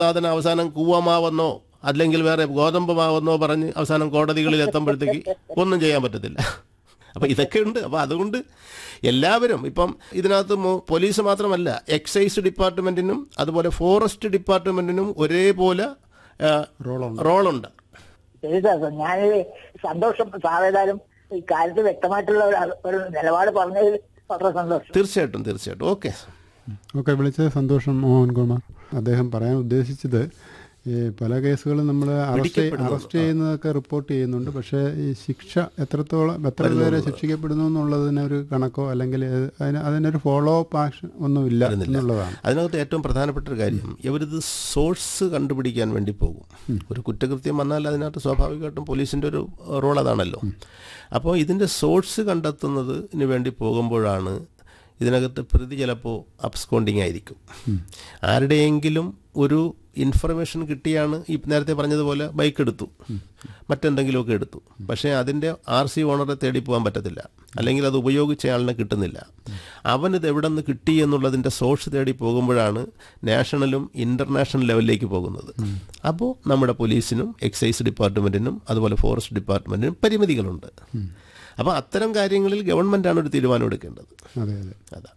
സാധനം അവസാനം കൂവമാവെന്നോ അല്ലെങ്കിൽ വേറെ ഗോതമ്പ് മാവെന്നോ പറഞ്ഞ് അവസാനം കോടതികളിൽ എത്തുമ്പോഴത്തേക്ക് ഒന്നും ചെയ്യാൻ പറ്റത്തില്ല അപ്പം ഇതൊക്കെ ഉണ്ട് അപ്പം അതുകൊണ്ട് എല്ലാവരും ഇപ്പം ഇതിനകത്ത് മോ- പോലീസ് മാത്രമല്ല എക്സൈസ് ഡിപ്പാർട്ട്മെൻറ്റിനും അതുപോലെ ഫോറസ്റ്റ് ഡിപ്പാർട്ട്മെൻറ്റിനും ഒരേപോലെ ആ, റോളുണ്ട് ശരി സാർ സാർ ഞാനിത് സന്തോഷം സാറേതായാലും ഈ കാര്യത്തിൽ വ്യക്തമായിട്ടുള്ള ഒരു ഒരു നിലപാട് പറഞ്ഞതിൽ വളരെ സന്തോഷം തീർച്ചയായിട്ടും തീർച്ചയായിട്ടും ഓക്കെ ഓക്കെ വിളിച്ചത് സന്തോഷം മോഹൻകുമാർ അദ്ദേഹം പറയാൻ ഉദ്ദേശിച്ചത് ഈ പല കേസുകളും നമ്മൾ അറസ്റ്റ് അറസ്റ്റ് ചെയ്യുന്നതൊക്കെ റിപ്പോർട്ട് ചെയ്യുന്നുണ്ട് പക്ഷേ ഈ ശിക്ഷ എത്രത്തോളം എത്ര പേരെ ശിക്ഷിക്കപ്പെടുന്നു എന്നുള്ളതിന് ഒരു കണക്കോ അല്ലെങ്കിൽ ഏത് അതിന് അതിനൊരു ഫോളോ അപ്പ് ആക്ഷൻ ഒന്നുമില്ല എന്നുള്ളതാണ് അതിനകത്ത് ഏറ്റവും പ്രധാനപ്പെട്ട ഒരു കാര്യം ഇവരിത് സോഴ്സ് കണ്ടുപിടിക്കാൻ വേണ്ടി പോകും ഒരു കുറ്റകൃത്യം വന്നാൽ അതിനകത്ത് സ്വാഭാവികമായിട്ടും പോലീസിൻ്റെ ഒരു റോൾ അതാണല്ലോ അപ്പോൾ ഇതിൻ്റെ സോഴ്സ് കണ്ടെത്തുന്നതിന് വേണ്ടി പോകുമ്പോഴാണ് ഇതിനകത്ത് പ്രതി ചിലപ്പോൾ അബ്സ്കോണ്ടിങ് ആയിരിക്കും ആരുടെയെങ്കിലും ഒരു ഇൻഫർമേഷൻ കിട്ടിയാണ് ഈ നേരത്തെ പറഞ്ഞതുപോലെ ബൈക്ക് എടുത്തു മറ്റെന്തെങ്കിലുമൊക്കെ എടുത്തു പക്ഷേ അതിൻ്റെ ആർ സി ഓണറെ തേടി പോകാൻ പറ്റത്തില്ല അല്ലെങ്കിൽ അത് ഉപയോഗിച്ച ആളിനെ കിട്ടുന്നില്ല അവനിത് എവിടെ നിന്ന് കിട്ടി എന്നുള്ളതിൻ്റെ സോഴ്സ് തേടി പോകുമ്പോഴാണ് നാഷണലും ഇൻ്റർനാഷണൽ ലെവലിലേക്ക് പോകുന്നത് അപ്പോൾ നമ്മുടെ പോലീസിനും എക്സൈസ് ഡിപ്പാർട്ട്മെൻറ്റിനും അതുപോലെ ഫോറസ്റ്റ് ഡിപ്പാർട്ട്മെൻറ്റിനും പരിമിതികളുണ്ട് അപ്പോൾ അത്തരം കാര്യങ്ങളിൽ ഗവൺമെൻറ്റാണ് ഒരു തീരുമാനം എടുക്കേണ്ടത് അതെ അതെ അതാ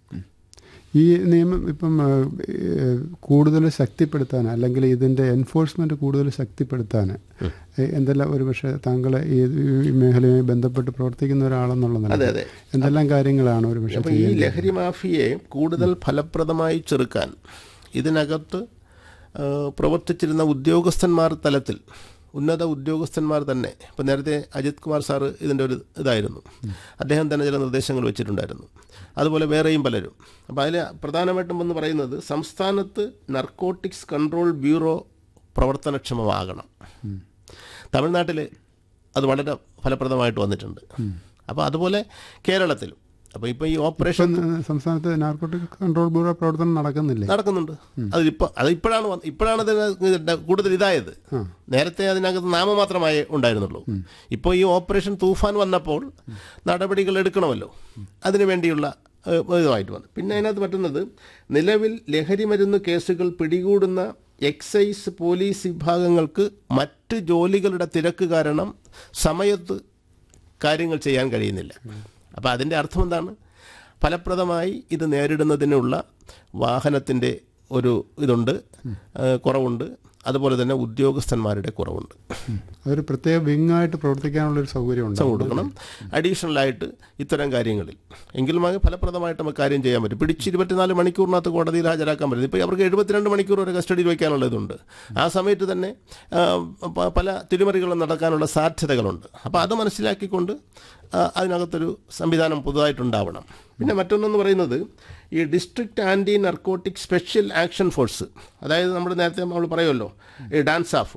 ഈ നിയമം ഇപ്പം ആ, ഏഹ്, കൂടുതൽ ശക്തിപ്പെടുത്താൻ അല്ലെങ്കിൽ ഇതിൻ്റെ എൻഫോഴ്സ്മെൻറ്റ് കൂടുതൽ ശക്തിപ്പെടുത്താൻ ഏഹ്, എന്തെല്ലാം ഒരു പക്ഷേ താങ്കൾ ഈ ഈ മേഖലയുമായി ബന്ധപ്പെട്ട് പ്രവർത്തിക്കുന്ന ഒരാളെന്നുള്ള അതെ, നിലയിൽ അതെ. എന്തെല്ലാം കാര്യങ്ങളാണ് ഒരു പക്ഷേ അപ്പോൾ ഈ ലഹരി മാഫിയയെ കൂടുതൽ ഫലപ്രദമായി ചെറുക്കാൻ ഇതിനകത്ത് ആ, പ്രവർത്തിച്ചിരുന്ന ഉദ്യോഗസ്ഥന്മാർ തലത്തിൽ ഉന്നത ഉദ്യോഗസ്ഥന്മാർ തന്നെ ഇപ്പം നേരത്തെ അജിത് കുമാർ സാറ് ഇതിൻ്റെ ഒരു ഇതായിരുന്നു അദ്ദേഹം തന്നെ ചില നിർദ്ദേശങ്ങൾ വെച്ചിട്ടുണ്ടായിരുന്നു അതുപോലെ വേറെയും പലരും അപ്പോൾ അതിൽ പ്രധാനമായിട്ടും എന്ന് പറയുന്നത് സംസ്ഥാനത്ത് നർക്കോട്ടിക്സ് കൺട്രോൾ ബ്യൂറോ പ്രവർത്തനക്ഷമമാകണം തമിഴ്നാട്ടിൽ അത് വളരെ ഫലപ്രദമായിട്ട് വന്നിട്ടുണ്ട് അപ്പോൾ അതുപോലെ കേരളത്തിലും അപ്പോൾ ഇപ്പോൾ ഈ ഓപ്പറേഷൻ ഇപ്പം ഏഹ്, സംസ്ഥാനത്ത് നാർക്കോട്ടിക് കൺട്രോൾ ബ്യൂറോ പ്രവർത്തനം നടക്കുന്നില്ലേ നടക്കുന്നുണ്ട് അതിപ്പോൾ അത് ഇപ്പോഴാണ് വന്ന്- ഇപ്പോഴാണ് അതിന് കൂടുതൽ ഇതായത് നേരത്തെ അതിനകത്ത് നാമമാത്രമായി ഉണ്ടായിരുന്നുള്ളൂ ഇപ്പോൾ ഈ ഓപ്പറേഷൻ തൂഫാൻ വന്നപ്പോൾ നടപടികൾ എടുക്കണമല്ലോ അതിനു വേണ്ടിയുള്ള ഏഹ്, ഇതുമായിട്ട് വന്നു പിന്നെ അതിനകത്ത് പറ്റുന്നത് നിലവിൽ ലഹരി മരുന്ന് കേസുകൾ പിടികൂടുന്ന എക്സൈസ് പോലീസ് വിഭാഗങ്ങൾക്ക് മറ്റ് ജോലികളുടെ തിരക്ക് കാരണം സമയത്ത് കാര്യങ്ങൾ ചെയ്യാൻ കഴിയുന്നില്ല അപ്പോൾ അതിൻ്റെ അർത്ഥം എന്താണ് ഫലപ്രദമായി ഇത് നേരിടുന്നതിനുള്ള വാഹനത്തിൻ്റെ ഒരു ഇതുണ്ട് ഏഹ് കുറവുണ്ട് അതുപോലെ തന്നെ ഉദ്യോഗസ്ഥന്മാരുടെ കുറവുണ്ട് അതൊരു പ്രത്യേക വിങ്ങായിട്ട് പ്രവർത്തിക്കാനുള്ളൊരു സൗകര്യം ഉണ്ട് കൊടുക്കണം അഡീഷണൽ ആയിട്ട് ഇത്തരം കാര്യങ്ങളിൽ എങ്കിലും അത് ഫലപ്രദമായിട്ട് നമുക്ക് കാര്യം ചെയ്യാൻ പറ്റും പിടിച്ച് ഇരുപത്തിനാല് മണിക്കൂറിനകത്ത് കോടതിയിൽ ഹാജരാക്കാൻ പറ്റും ഇപ്പോൾ അവർക്ക് എഴുപത്തിരണ്ട് മണിക്കൂർ വരെ കസ്റ്റഡിയിൽ വയ്ക്കാനുള്ള ഇതുണ്ട് ആ സമയത്ത് തന്നെ ആ, പ- പല തിരിമറികളും നടക്കാനുള്ള സാധ്യതകളുണ്ട് അപ്പോൾ അത് മനസ്സിലാക്കിക്കൊണ്ട് ആ, അതിനകത്തൊരു സംവിധാനം പുതുതായിട്ടുണ്ടാവണം പിന്നെ മറ്റൊന്നെന്ന് പറയുന്നത് ഈ district anti narcotic special action force അതായത് നമ്മൾ നേരത്തെ നമ്മൾ പറയുമല്ലോ ഈ ഡാൻസ് ഓഫ്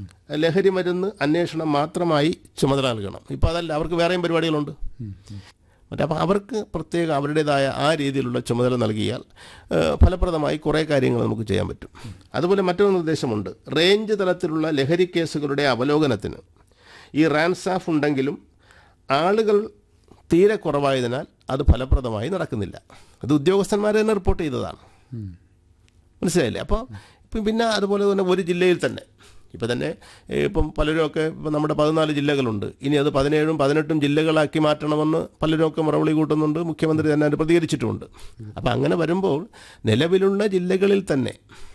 ലഹരി മരുന്ന് അന്വേഷണം മാത്രമായി ചുമതല നൽകണം ഇപ്പോൾ അതല്ല അവർക്ക് വേറെയും പരിപാടികളുണ്ട് മറ്റേ അപ്പോൾ അവർക്ക് പ്രത്യേക അവരുടേതായ ആ രീതിയിലുള്ള ചുമതല നൽകിയാൽ ഏഹ്, ഫലപ്രദമായി കുറേ കാര്യങ്ങൾ നമുക്ക് ചെയ്യാൻ പറ്റും അതുപോലെ മറ്റൊരു നിർദ്ദേശമുണ്ട് റേഞ്ച് തലത്തിലുള്ള ലഹരി കേസുകളുടെ അവലോകനത്തിന് ഈ റാൻസാഫ് ഉണ്ടെങ്കിലും ആളുകൾ തീരെ കുറവായതിനാൽ അത് ഫലപ്രദമായി നടക്കുന്നില്ല അത് ഉദ്യോഗസ്ഥന്മാർ തന്നെ റിപ്പോർട്ട് ചെയ്തതാണ് മനസ്സിലായില്ലേ അപ്പോൾ ഇപ്പം പിന്നെ അതുപോലെ തന്നെ ഒരു ജില്ലയിൽ തന്നെ ഇപ്പം തന്നെ ഏഹ്, ഇപ്പം പലരുമൊക്കെ ഇപ്പം നമ്മുടെ പതിനാല് ജില്ലകളുണ്ട് ഇനി അത് പതിനേഴും പതിനെട്ടും ജില്ലകളാക്കി മാറ്റണമെന്ന് പലരുമൊക്കെ മുറവിളി കൂട്ടുന്നുണ്ട് മുഖ്യമന്ത്രി തന്നെ അതിന് പ്രതികരിച്ചിട്ടുമുണ്ട് അപ്പം അങ്ങനെ വരുമ്പോൾ നിലവിലുള്ള ജില്ലകളിൽ തന്നെ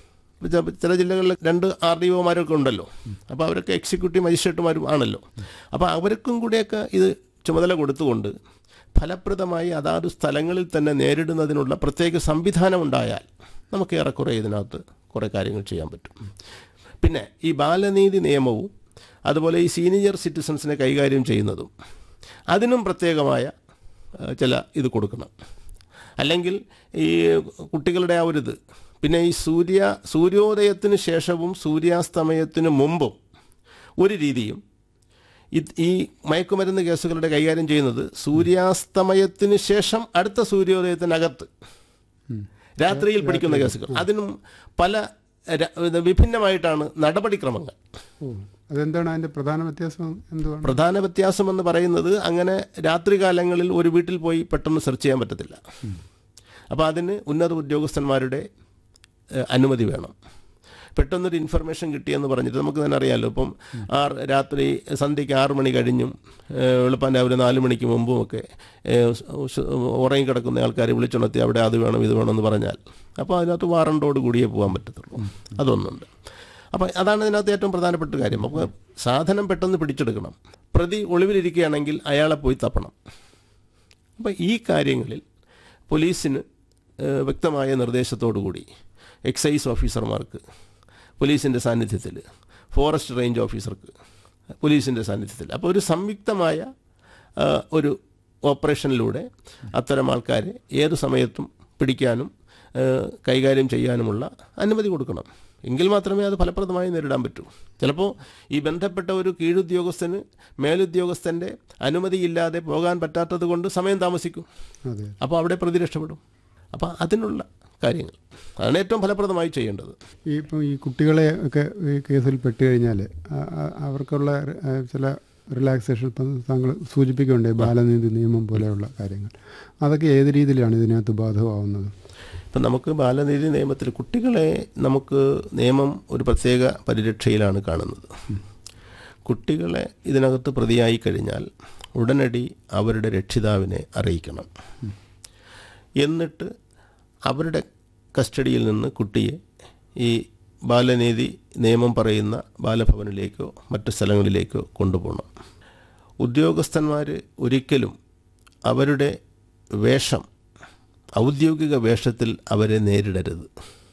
ച- ചില ജില്ലകളിൽ രണ്ട് ആർ ഡി ഒമാരൊക്കെ ഉണ്ടല്ലോ അപ്പോൾ അവരൊക്കെ എക്സിക്യൂട്ടീവ് മജിസ്ട്രേറ്റുമാരും ആണല്ലോ അപ്പോൾ അവർക്കും കൂടിയൊക്കെ ഇത് ചുമതല കൊടുത്തുകൊണ്ട് ഫലപ്രദമായി അതാത് സ്ഥലങ്ങളിൽ തന്നെ നേരിടുന്നതിനുള്ള പ്രത്യേക സംവിധാനം ഉണ്ടായാൽ നമുക്ക് ഏറെക്കുറെ ഇതിനകത്ത് കുറേ കാര്യങ്ങൾ ചെയ്യാൻ പറ്റും പിന്നെ ഈ ബാലനീതി നിയമവും അതുപോലെ ഈ സീനിയർ സിറ്റിസൺസിനെ കൈകാര്യം ചെയ്യുന്നതും അതിനും പ്രത്യേകമായ ആ, ചില ഇത് കൊടുക്കണം അല്ലെങ്കിൽ ഈ കുട്ടികളുടെ ആ ഒരു ഇത് പിന്നെ ഈ സൂര്യ സൂര്യോദയത്തിന് ശേഷവും സൂര്യാസ്തമയത്തിന് മുമ്പും ഒരു രീതിയും ഇത് ഈ മയക്കുമരുന്ന് കേസുകളുടെ കൈകാര്യം ചെയ്യുന്നത് സൂര്യാസ്തമയത്തിന് ശേഷം അടുത്ത സൂര്യോദയത്തിനകത്ത് രാത്രിയിൽ പിടിക്കുന്ന കേസുകൾ അതിനും പല ര- ഇത് വിഭിന്നമായിട്ടാണ് നടപടിക്രമങ്ങൾ ഓ അതെന്താണ് അതിൻ്റെ പ്രധാന വ്യത്യാസം എന്തുവാണ് പ്രധാന വ്യത്യാസം എന്ന് പറയുന്നത് അങ്ങനെ രാത്രികാലങ്ങളിൽ ഒരു വീട്ടിൽ പോയി പെട്ടെന്ന് സെർച്ച് ചെയ്യാൻ പറ്റത്തില്ല അപ്പോൾ അതിന് ഉന്നത ഉദ്യോഗസ്ഥന്മാരുടെ ഏഹ്, അനുമതി വേണം പെട്ടെന്നൊരു ഇൻഫർമേഷൻ കിട്ടിയെന്ന് പറഞ്ഞിട്ട് നമുക്ക് തന്നെ അറിയാമല്ലോ ഇപ്പം ആറ് രാത്രി സന്ധ്യയ്ക്ക് ആറ് മണി കഴിഞ്ഞും ഏഹ്, വെളുപ്പാൻ രാവിലെ നാല് മണിക്ക് മുമ്പും ഒക്കെ ഏഹ്, ഉ- ഉ- ഉറങ്ങിക്കിടക്കുന്ന ആൾക്കാരെ വിളിച്ചുണർത്തി അവിടെ അത് വേണം ഇത് വേണം എന്ന് പറഞ്ഞാൽ അപ്പോൾ അതിനകത്ത് വാറണ്ടോട് കൂടിയേ പോകാൻ പറ്റത്തുള്ളൂ അതൊന്നുണ്ട് അപ്പോൾ അതാണ് ഇതിനകത്ത് ഏറ്റവും പ്രധാനപ്പെട്ട കാര്യം അപ്പോൾ സാധനം പെട്ടെന്ന് പിടിച്ചെടുക്കണം പ്രതി ഒളിവിലിരിക്കുകയാണെങ്കിൽ അയാളെ പോയി തപ്പണം അപ്പോൾ ഈ കാര്യങ്ങളിൽ പോലീസിന് ഏഹ്, വ്യക്തമായ നിർദ്ദേശത്തോടു കൂടി എക്സൈസ് ഓഫീസർമാർക്ക് പോലീസിൻ്റെ സാന്നിധ്യത്തിൽ ഫോറസ്റ്റ് റേഞ്ച് ഓഫീസർക്ക് പോലീസിൻ്റെ സാന്നിധ്യത്തിൽ അപ്പോൾ ഒരു സംയുക്തമായ ആ, ഒരു ഓപ്പറേഷനിലൂടെ അത്തരം ആൾക്കാരെ ഏത് സമയത്തും പിടിക്കാനും ഏഹ്, കൈകാര്യം ചെയ്യാനുമുള്ള അനുമതി കൊടുക്കണം എങ്കിൽ മാത്രമേ അത് ഫലപ്രദമായി നേരിടാൻ പറ്റൂ ചിലപ്പോൾ ഈ ബന്ധപ്പെട്ട ഒരു കീഴുദ്യോഗസ്ഥന് മേലുദ്യോഗസ്ഥൻ്റെ അനുമതിയില്ലാതെ പോകാൻ പറ്റാത്തത് കൊണ്ട് സമയം താമസിക്കും അതെ അപ്പോൾ അവിടെ പ്രതി രക്ഷപ്പെടും അപ്പോൾ അതിനുള്ള കാര്യങ്ങൾ അതാണ് ഏറ്റവും ഫലപ്രദമായി ചെയ്യേണ്ടത് ഈ ഇപ്പം ഈ കുട്ടികളെ ഒക്കെ ഈ കേസിൽ പെട്ട് കഴിഞ്ഞാൽ അവർക്കുള്ള ആ, ചില റിലാക്സേഷൻ ഇപ്പം താങ്കൾ സൂചിപ്പിക്കുകയുണ്ടായി ബാലനീതി നിയമം പോലെയുള്ള കാര്യങ്ങൾ അതൊക്കെ ഏത് രീതിയിലാണ് ഇതിനകത്ത് ബാധകമാവുന്നത് ഇപ്പം നമുക്ക് ബാലനീതി നിയമത്തിൽ കുട്ടികളെ നമുക്ക് നിയമം ഒരു പ്രത്യേക പരിരക്ഷയിലാണ് കാണുന്നത് കുട്ടികളെ ഇതിനകത്ത് പ്രതിയായി കഴിഞ്ഞാൽ ഉടനടി അവരുടെ രക്ഷിതാവിനെ അറിയിക്കണം എന്നിട്ട് അവരുടെ കസ്റ്റഡിയിൽ നിന്ന് കുട്ടിയെ ഈ ബാലനീതി നിയമം പറയുന്ന ബാലഭവനിലേക്കോ മറ്റ് സ്ഥലങ്ങളിലേക്കോ കൊണ്ടുപോകണം ഉദ്യോഗസ്ഥന്മാർ ഒരിക്കലും അവരുടെ വേഷം ഔദ്യോഗിക വേഷത്തിൽ അവരെ നേരിടരുത്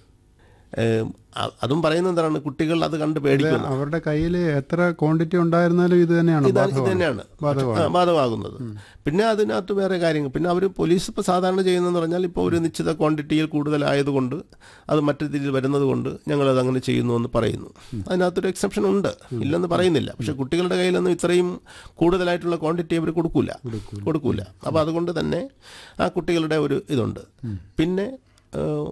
ഏം, അ- അതും പറയുന്നത് എന്താണ് കുട്ടികൾ അത് കണ്ട് പേടിക്കുന്നു അവരുടെ കയ്യിൽ എത്ര ക്വാണ്ടിറ്റി ഉണ്ടായിരുന്നാലും ഇത് തന്നെയാണ് ഇതാണ് ഇത് തന്നെയാണ് ആ, ബാധകമാകുന്നത് പിന്നെ അതിനകത്ത് വേറെ കാര്യങ്ങൾ പിന്നെ അവർ പോലീസ് ഇപ്പോൾ സാധാരണ ചെയ്യുന്നതെന്ന് പറഞ്ഞാൽ ഇപ്പോൾ ഒരു നിശ്ചിത ക്വാണ്ടിറ്റിയിൽ കൂടുതലായതുകൊണ്ട് അത് മറ്റു രീതിയിൽ വരുന്നത് കൊണ്ട് ഞങ്ങളത് അങ്ങനെ ചെയ്യുന്നു എന്ന് പറയുന്നു അതിനകത്തൊരു എക്സെപ്ഷൻ ഉണ്ട് ഇല്ലെന്ന് പറയുന്നില്ല പക്ഷെ കുട്ടികളുടെ കയ്യിലൊന്നും ഇത്രയും കൂടുതലായിട്ടുള്ള ക്വാണ്ടിറ്റി അവർ കൊടുക്കൂല കൊടുക്കൂല അപ്പോൾ അതുകൊണ്ട് തന്നെ ആ കുട്ടികളുടെ ഒരു ഇതുണ്ട് പിന്നെ ഏഹ്,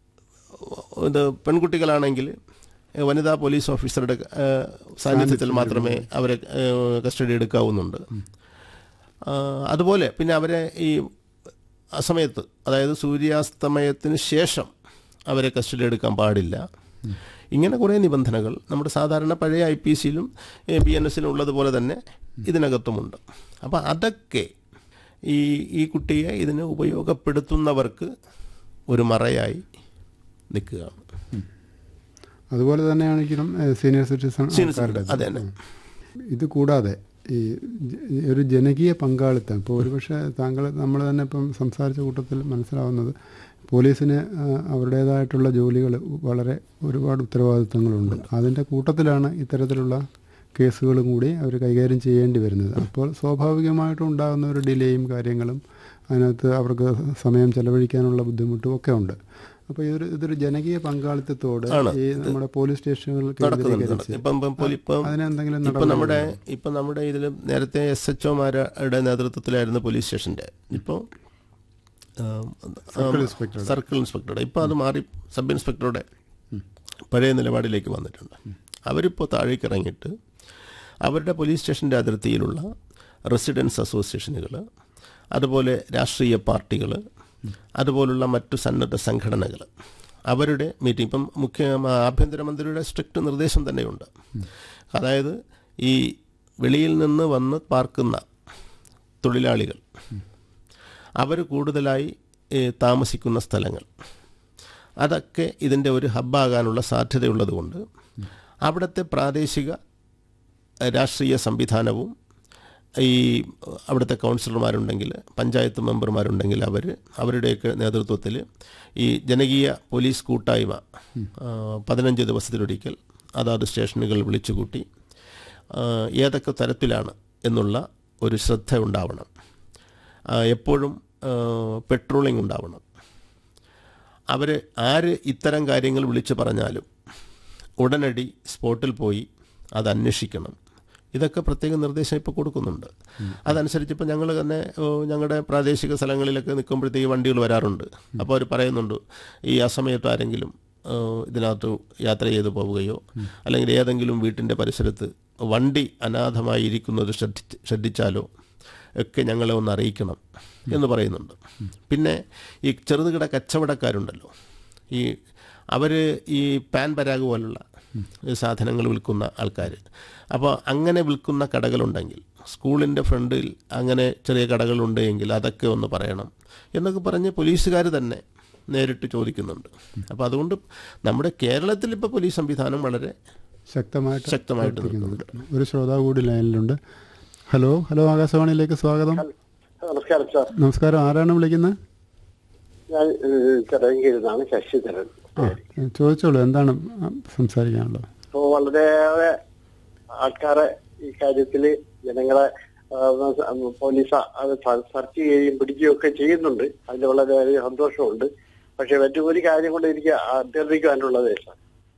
ഇത് പെൺകുട്ടികളാണെങ്കിൽ ഏഹ്, വനിതാ പോലീസ് ഓഫീസറുടെ ഏഹ്, സാന്നിധ്യത്തിൽ മാത്രമേ അവരെ ഏഹ്, കസ്റ്റഡി എടുക്കാവുന്നുണ്ട് ആ, അതുപോലെ പിന്നെ അവരെ ഈ അസമയത്ത് അതായത് സൂര്യാസ്തമയത്തിന് ശേഷം അവരെ കസ്റ്റഡി എടുക്കാൻ പാടില്ല ഇങ്ങനെ കുറേ നിബന്ധനകൾ നമ്മുടെ സാധാരണ പഴയ ഐ പി സിയിലും ബി എൻ എസിലും ഉള്ളതുപോലെ തന്നെ ഇതിനകത്തുമുണ്ട് അപ്പോൾ അതൊക്കെ ഈ ഈ കുട്ടിയെ ഇതിന് ഉപയോഗപ്പെടുത്തുന്നവർക്ക് ഒരു മറയായി നിൽക്കുകയാണ് അതുപോലെ തന്നെയാണെങ്കിലും സീനിയർ സിറ്റിസൺ Senior ആൾക്കാരുടെ citizen, അതെ തന്നെ. ഇത് കൂടാതെ ഈ ജ- ഒരു ജനകീയ പങ്കാളിത്തം ഇപ്പോൾ ഒരുപക്ഷെ താങ്കൾ നമ്മൾ തന്നെ ഇപ്പം സംസാരിച്ച കൂട്ടത്തിൽ മനസ്സിലാവുന്നത് പോലീസിന് ആ, അവരുടേതായിട്ടുള്ള ജോലികൾ വളരെ ഒരുപാട് ഉത്തരവാദിത്തങ്ങളുണ്ട് അതിൻ്റെ കൂട്ടത്തിലാണ് ഇത്തരത്തിലുള്ള കേസുകളും കൂടി അവർ കൈകാര്യം ചെയ്യേണ്ടി വരുന്നത് അപ്പോൾ സ്വാഭാവികമായിട്ടും ഉണ്ടാകുന്ന ഒരു ഡിലേയും കാര്യങ്ങളും അതിനകത്ത് അവർക്ക് സമയം ചെലവഴിക്കാനുള്ള ബുദ്ധിമുട്ടും ഒക്കെ ഉണ്ട് അപ്പോൾ ഇതൊരു ഇതൊരു ജനകീയ പങ്കാളിത്തത്തോട് ആണ്. ഈ നമ്മുടെ പോലീസ് സ്റ്റേഷനുകൾ നടക്കുന്നുണ്ട് കേന്ദ്രീകരിച്ച് ഇപ്പം ഇപ്പം പോലീ- ഇപ്പം അതിനെന്തെങ്കിലും ഇപ്പം നടപടികൾ നമ്മുടെ ഇപ്പം നമ്മുടെ ഇതിൽ നേരത്തെ എസ് എച്ച് ഒമാരുടെ നേതൃത്വത്തിലായിരുന്നു പോലീസ് സ്റ്റേഷൻ്റെ ഇപ്പോൾ സർക്കിൾ ഇൻസ്പെക്ടറുടെ. സർക്കിൾ ഇൻസ്പെക്ടറുടെ ഇപ്പോൾ അത് മാറി സബ് ഇൻസ്പെക്ടറുടെ പഴയ നിലപാടിലേക്ക് വന്നിട്ടുണ്ട് അവരിപ്പോൾ താഴേക്ക് ഇറങ്ങിയിട്ട് അവരുടെ പോലീസ് സ്റ്റേഷൻ്റെ അതിർത്തിയിലുള്ള റെസിഡൻസ് അസോസിയേഷനുകൾ അതുപോലെ രാഷ്ട്രീയ പാർട്ടികൾ അതുപോലുള്ള മറ്റു സന്നദ്ധ സംഘടനകൾ അവരുടെ മീറ്റിംഗ് ഇപ്പം മുഖ്യ ആഭ്യന്തരമന്ത്രിയുടെ സ്ട്രിക്റ്റ് നിർദ്ദേശം തന്നെയുണ്ട് അതായത് ഈ വെളിയിൽ നിന്ന് വന്ന് പാർക്കുന്ന തൊഴിലാളികൾ അവർ കൂടുതലായി ഏ, താമസിക്കുന്ന സ്ഥലങ്ങൾ അതൊക്കെ ഇതിൻ്റെ ഒരു ഹബ്ബാകാനുള്ള സാധ്യതയുള്ളതുകൊണ്ട് അവിടുത്തെ പ്രാദേശിക ഏ, രാഷ്ട്രീയ സംവിധാനവും ഈ അവിടുത്തെ കൗൺസിലർമാരുണ്ടെങ്കിൽ പഞ്ചായത്ത് മെമ്പർമാരുണ്ടെങ്കിൽ അവർ അവരുടെയൊക്കെ നേതൃത്വത്തിൽ ഈ ജനകീയ പോലീസ് കൂട്ടായ്മ ആ, പതിനഞ്ച് ദിവസത്തിലൊരിക്കൽ അതാത് സ്റ്റേഷനുകൾ വിളിച്ചുകൂട്ടി ആ, ഏതൊക്കെ തരത്തിലാണ് എന്നുള്ള ഒരു ശ്രദ്ധ ഉണ്ടാവണം ആ, എപ്പോഴും പെട്രോളിംഗ് ഉണ്ടാവണം അവർ ആര് ഇത്തരം കാര്യങ്ങൾ വിളിച്ചു പറഞ്ഞാലും ഉടനടി സ്പോട്ടിൽ പോയി അത് അന്വേഷിക്കണം ഇതൊക്കെ പ്രത്യേക നിർദ്ദേശം ഇപ്പോൾ കൊടുക്കുന്നുണ്ട് അതനുസരിച്ച് ഇപ്പോൾ ഞങ്ങൾ തന്നെ ഓ, ഞങ്ങളുടെ പ്രാദേശിക സ്ഥലങ്ങളിലൊക്കെ നിൽക്കുമ്പോഴത്തേക്ക് വണ്ടികൾ വരാറുണ്ട് അപ്പോൾ അവർ പറയുന്നുണ്ട് ഈ അസമയത്ത് ആരെങ്കിലും ഓ, ഇതിനകത്ത് യാത്ര ചെയ്തു പോവുകയോ അല്ലെങ്കിൽ ഏതെങ്കിലും വീട്ടിൻ്റെ പരിസരത്ത് വണ്ടി അനാഥമായി ഇരിക്കുന്നത് ശ്രദ്ധി ശ്രദ്ധിച്ചാലോ ഒക്കെ ഞങ്ങളെ ഒന്ന് അറിയിക്കണം എന്ന് പറയുന്നുണ്ട് പിന്നെ ഈ ചെറുതുകിട കച്ചവടക്കാരുണ്ടല്ലോ ഈ അവർ ഈ പാൻ പരാഗ് പോലുള്ള സാധനങ്ങൾ വിൽക്കുന്ന ആൾക്കാർ അപ്പോൾ അങ്ങനെ വിൽക്കുന്ന കടകളുണ്ടെങ്കിൽ സ്കൂളിൻ്റെ ഫ്രണ്ടിൽ അങ്ങനെ ചെറിയ കടകളുണ്ട് എങ്കിൽ അതൊക്കെ ഒന്ന് പറയണം എന്നൊക്കെ പറഞ്ഞ് പോലീസുകാർ തന്നെ നേരിട്ട് ചോദിക്കുന്നുണ്ട് അപ്പോൾ അതുകൊണ്ട് നമ്മുടെ കേരളത്തിൽ ഇപ്പോൾ പോലീസ് സംവിധാനം വളരെ ശക്തമായിട്ട് ശക്തമായിട്ട് പ്രവർത്തിക്കുന്നുണ്ട്. ഒരു ശ്രോതാവ് കൂടി ലൈനിലുണ്ട് ഹലോ ഹലോ ആകാശവാണിയിലേക്ക് സ്വാഗതം നമസ്കാരം സാർ നമസ്കാരം ആരാണ് വിളിക്കുന്നത് ഞാൻ ചിറങ്കയിൽ നിന്നാണ് ശശിധരൻ ആ ചോദിച്ചോളൂ എന്താണ് സംസാരിക്കാനുള്ളത് ഇപ്പോൾ വളരെയേറെ ആൾക്കാരെ ഈ കാര്യത്തിൽ ജനങ്ങളെ ആ, പോലീസ് അത് സ- സെർച്ച് ചെയ്യുകയും പിടിക്കുകയും ഒക്കെ ചെയ്യുന്നുണ്ട് അതിൽ വളരെയധികം സന്തോഷമുണ്ട് പക്ഷെ മറ്റൊരു കാര്യം കൊണ്ട് എനിക്ക് അഭ്യർത്ഥിക്കാനുള്ളത് സാർ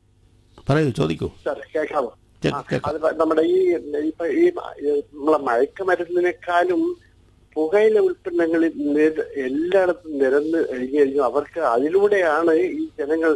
പറയൂ ചോദിക്കൂ സാർ കേൾക്കാമോ കേ- ആ, കേൾക്കാം. അത് നമ്മുടെ ഈ ഇപ്പൊ ഈ നമ്മളെ മയക്കുമരുന്നിനേക്കാളും പുകയില ഉൽപ്പന്നങ്ങളിൽ നിര- എല്ലായിടത്തും നിരന്ന് കഴിഞ്ഞു കഴിഞ്ഞു അവർക്ക് അതിലൂടെയാണ് ഈ ജനങ്ങൾ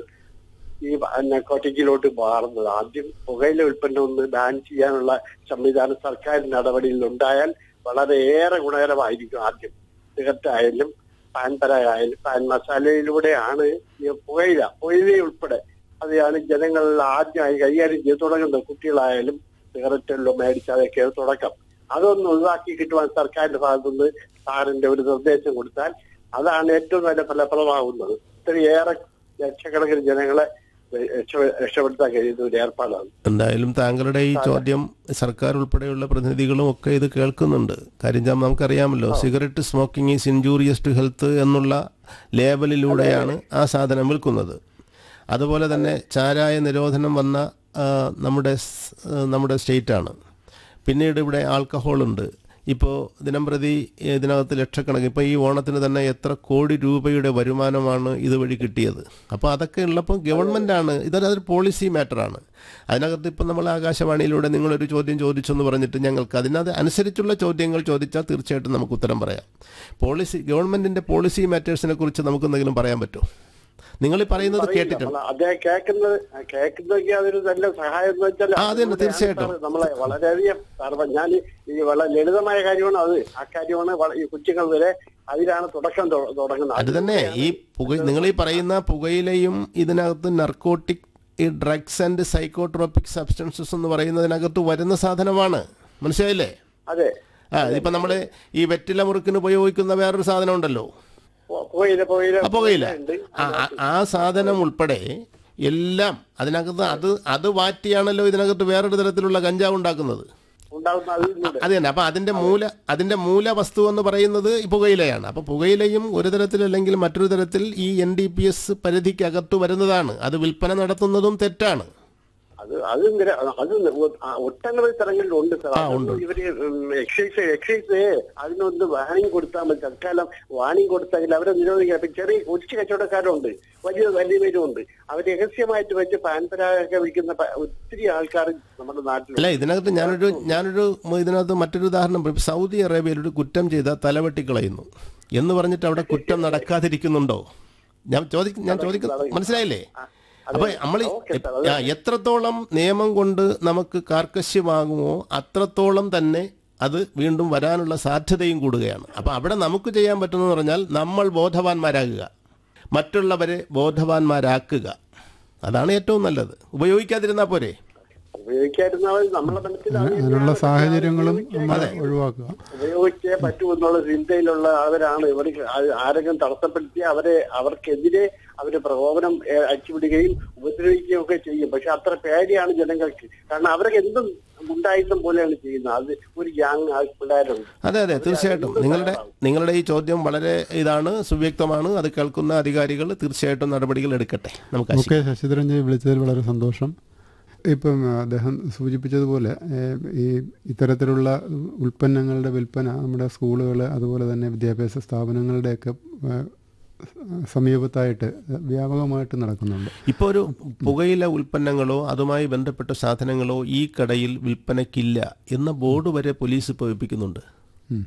ഈ നക്കോട്ടിക്കിലോട്ട് മാറുന്നത് ആദ്യം പുകയില ഉൽപ്പന്നം ഒന്ന് ബാൻ ചെയ്യാനുള്ള സംവിധാനം സർക്കാർ നടപടിയിൽ ഉണ്ടായാൽ വളരെയേറെ ഗുണകരമായിരിക്കും ആദ്യം സിഗരറ്റ് ആയാലും പാൻ പരായാലും പാൻ മസാലയിലൂടെയാണ് ഈ പുകയില പുകയില ഉൾപ്പെടെ അതെയാണ് ജനങ്ങൾ ആദ്യമായി കൈകാര്യം ചെയ്ത് തുടങ്ങുന്നത് കുട്ടികളായാലും സിഗരറ്റെല്ലാം മേടിച്ച് അതൊക്കെ തുടക്കം അതൊന്ന് ഒഴിവാക്കി കിട്ടുവാൻ സർക്കാരിന്റെ ഭാഗത്തുനിന്ന് സാറിന്റെ ഒരു നിർദ്ദേശം കൊടുത്താൽ അതാണ് ഏറ്റവും നല്ല ഫലപ്രദമാകുന്നത് ഇത്രയേറെ ലക്ഷക്കണക്കിന് ജനങ്ങളെ രക്ഷ- രക്ഷപ്പെടുത്താൻ കഴിയുന്ന ഒരു ഏർപ്പാടാണ് എന്തായാലും താങ്കളുടെ ഈ ചോദ്യം സർക്കാർ ഉൾപ്പെടെയുള്ള പ്രതിനിധികളും ഒക്കെ ഇത് കേൾക്കുന്നുണ്ട് കാര്യം വെച്ചാൽ നമുക്കറിയാമല്ലോ cigarette smoking is injurious to health എന്നുള്ള ലേബലിലൂടെയാണ് ആ സാധനം വിൽക്കുന്നത് അതുപോലെ തന്നെ ചാരായ നിരോധനം വന്ന ആ, നമ്മുടെ സ്- ആ, നമ്മുടെ സ്റ്റേറ്റാണ് പിന്നീട് ഇവിടെ ആൽക്കഹോൾ ഉണ്ട് ഇപ്പോൾ ദിനംപ്രതി ഇതിനകത്ത് ലക്ഷക്കണക്കിന് ഇപ്പോൾ ഈ ഓണത്തിന് തന്നെ എത്ര കോടി രൂപയുടെ വരുമാനമാണ് ഇതുവഴി കിട്ടിയത് അപ്പോൾ അതൊക്കെ ഉള്ളപ്പോൾ ഗവൺമെൻറ്റാണ് ഇതൊരു പോളിസി മാറ്ററാണ് അതിനകത്ത് ഇപ്പം നമ്മൾ ആകാശവാണിയിലൂടെ നിങ്ങളൊരു ചോദ്യം ചോദിച്ചെന്ന് പറഞ്ഞിട്ട് ഞങ്ങൾക്ക് അതിനകത്ത് അനുസരിച്ചുള്ള ചോദ്യങ്ങൾ ചോദിച്ചാൽ തീർച്ചയായിട്ടും നമുക്ക് ഉത്തരം പറയാം പോളിസി ഗവൺമെൻറ്റിൻ്റെ പോളിസി മാറ്റേഴ്സിനെ കുറിച്ച് നമുക്ക് എന്തെങ്കിലും പറയാൻ പറ്റുമോ നിങ്ങൾ ഈ പറയുന്നത് കേട്ടിട്ടുണ്ട് നമ്മള് അദ്ദേഹം കേൾക്കുന്നത് കേൾക്കുന്നതൊക്കെ അതൊരു നല്ല സഹായം എന്ന് വെച്ചാൽ ആ, അത് തന്നെ, തീർച്ചയായിട്ടും. സാറ് നമ്മളെ വളരെയധികം സാർ ഞാൻ ഈ വളരെ ലളിതമായ കാര്യമാണ് അത് ആ കാര്യമാണ് വള- ഈ കുറ്റികൾ വരെ അതിലാണ് തുടക്കം തൊ- തുടങ്ങുന്നത് അത് തന്നെ ഈ പുക നിങ്ങൾ ഈ പറയുന്ന പുകയിലയും ഇതിനകത്ത് നർക്കോട്ടിക് ഈ ഡ്രഗ്സ് ആൻഡ് സൈക്കോട്രോപിക് സബ്സ്റ്റൻസസ് എന്ന് പറയുന്നതിനകത്ത് വരുന്ന സാധനമാണ് മനസ്സിലായില്ലേ അതെ ആ ഇപ്പം നമ്മൾ ഈ വെറ്റില മുറുക്കിന് ഉപയോഗിക്കുന്ന വേറൊരു സാധനം ഉണ്ടല്ലോ പു- പുകയില പുകയില ആ പുകയില ഉണ്ട് ആ, ആ- ആ സാധനം ഉൾപ്പെടെ എല്ലാം അതിനകത്ത് അത് അത് വാറ്റിയാണല്ലോ ഇതിനകത്ത് വേറൊരു തരത്തിലുള്ള കഞ്ചാവ് ഉണ്ടാക്കുന്നത് ഉണ്ടാകുന്ന അതിലൂടെ അത് തന്നെ അപ്പൊ അതിന്റെ മൂല അതിന്റെ മൂലവസ്തു എന്ന് പറയുന്നത് ഈ പുകയിലയാണ് അപ്പൊ പുകയിലയും ഒരു തരത്തിൽ അല്ലെങ്കിൽ മറ്റൊരു തരത്തിൽ ഈ എൻ ഡി പി എസ് പരിധിക്കകത്ത് വരുന്നതാണ് അത് വിൽപ്പന നടത്തുന്നതും തെറ്റാണ് അത് അത് നിര- അത് ഒ- ആ ഒട്ടനവധി സ്ഥലങ്ങളിലുണ്ട് സാർ ആ, അത് ഉണ്ട്. ഇവര് എക്സൈസ് എക്സൈസ് അതിനൊന്ന് വാണിംഗ് കൊടുത്താൽ മതി തൽക്കാലം വാണിംഗ് കൊടുത്തെങ്കിൽ അവരെ നിരോധിക്കാം ഇപ്പൊ ചെറിയ കൊച്ചു കച്ചവടക്കാരുണ്ട് വലിയ വലിയ പേരുമുണ്ട് അവർ രഹസ്യമായിട്ട് വെച്ച് പാൻപരാഗൊക്കെ വിൽക്കുന്ന പ- ഒത്തിരി ആൾക്കാർ നമ്മുടെ നാട്ടിലുണ്ട് അല്ല ഇതിനകത്ത് ഞാനൊരു ഞാനൊരു മ- ഇതിനകത്ത് മറ്റൊരു ഉദാഹരണം പറയും. സൗദി അറേബ്യയിൽ ഒരു കുറ്റം ചെയ്ത തലവെട്ടിക്കളയുന്നു എന്ന് പറഞ്ഞിട്ട് അവിടെ കുറ്റം നടക്കാതിരിക്കുന്നുണ്ടോ ഞാൻ ചോദി ഞാൻ ചോദിക്കുന്ന മനസ്സിലായില്ലേ അപ്പൊ നമ്മൾ ഓക്കേ സാർ, ആ, എത്രത്തോളം നിയമം കൊണ്ട് നമുക്ക് കാർക്കശ്യമാകുമോ അത്രത്തോളം തന്നെ അത് വീണ്ടും വരാനുള്ള സാധ്യതയും കൂടുകയാണ് അപ്പൊ അവിടെ നമുക്ക് ചെയ്യാൻ പറ്റുന്നത് പറഞ്ഞാൽ നമ്മൾ ബോധവാന്മാരാകുക മറ്റുള്ളവരെ ബോധവാന്മാരാക്കുക അതാണ് ഏറ്റവും നല്ലത് ഉപയോഗിക്കാതിരുന്നാൽ പോരെ ഉപയോഗിക്കാതിരുന്നാൽ നമ്മളെ മനസ്സിൽ അത് അതിനുള്ള സാഹചര്യങ്ങളും നമ്മൾ ഒഴിവാക്കുക ഉപയോഗിച്ചേ പറ്റൂ എന്നുള്ള ചിന്തയിലുള്ള അവരാണ് ഇവർ ആരെങ്കിലും തടസ്സപ്പെടുത്തി അവരെ അവർക്കെതിരെ അവര് പ്രകോപനം ഏഹ്, അഴിച്ചുവിടുകയും ഉപദ്രവിക്കുകയും ഒക്കെ ചെയ്യും പക്ഷെ അത്ര പേടിയാണ് ജനങ്ങൾക്ക് കാരണം അവരൊക്കെ എന്തും ഉണ്ടായിട്ടും പോലെയാണ് ചെയ്യുന്നത് അത് ഒരു ഗ്യാങ് പിള്ളേരുണ്ട് അതെ അതെ തീർച്ചയായിട്ടും നിങ്ങളുടെ നിങ്ങളുടെ ഈ ചോദ്യം വളരെ ഇതാണ് സുവ്യക്തമാണ് അത് കേൾക്കുന്ന അധികാരികൾ തീർച്ചയായിട്ടും നടപടികൾ എടുക്കട്ടെ നമുക്ക് ആശിക്കാം. ഓക്കെ ശശിധരൻജി വിളിച്ചതിൽ വളരെ സന്തോഷം ഇപ്പം അദ്ദേഹം സൂചിപ്പിച്ചതുപോലെ ഏഹ്, ഈ ഇത്തരത്തിലുള്ള ഉൽപ്പന്നങ്ങളുടെ വിൽപ്പന നമ്മുടെ സ്കൂളുകൾ അതുപോലെ തന്നെ വിദ്യാഭ്യാസ സ്ഥാപനങ്ങളുടെയൊക്കെ ഏഹ്, സമീപത്തായിട്ട് വ്യാപകമായിട്ട് നടക്കുന്നുണ്ട് ഇപ്പോൾ ഒരു പുകയില ഉൽപ്പന്നങ്ങളോ അതുമായി ബന്ധപ്പെട്ട സാധനങ്ങളോ ഈ കടയിൽ വിൽപ്പനയ്ക്കില്ല എന്ന ബോർഡ് വരെ പോലീസ് ഇപ്പോൾ വെപ്പിക്കുന്നുണ്ട് ഉം.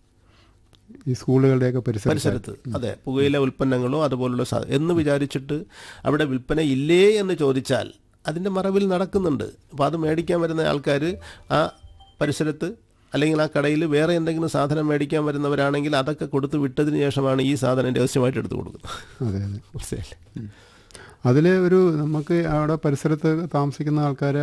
ഈ സ്കൂളുകളുടെയൊക്കെ പരിസരത്ത് പരിസരത്ത് അതെ പുകയില ഉൽപ്പന്നങ്ങളോ അതുപോലുള്ള സാ- എന്ന് വിചാരിച്ചിട്ട് അവിടെ വിൽപ്പന ഇല്ലേ എന്ന് ചോദിച്ചാൽ അതിൻ്റെ മറവിൽ നടക്കുന്നുണ്ട് അപ്പോൾ അത് മേടിക്കാൻ വരുന്ന ആൾക്കാർ ആ പരിസരത്ത് അല്ലെങ്കിൽ ആ കടയിൽ വേറെ എന്തെങ്കിലും സാധനം മേടിക്കാൻ വരുന്നവരാണെങ്കിൽ അതൊക്കെ കൊടുത്ത് വിട്ടതിന് ശേഷമാണ് ഈ സാധനം രഹസ്യമായിട്ട് എടുത്തു കൊടുക്കുന്നത് അതെ അതെ മനസ്സിലായില്ലേ അതിൽ ഒരു നമുക്ക് അവിടെ പരിസരത്ത് താമസിക്കുന്ന ആൾക്കാരെ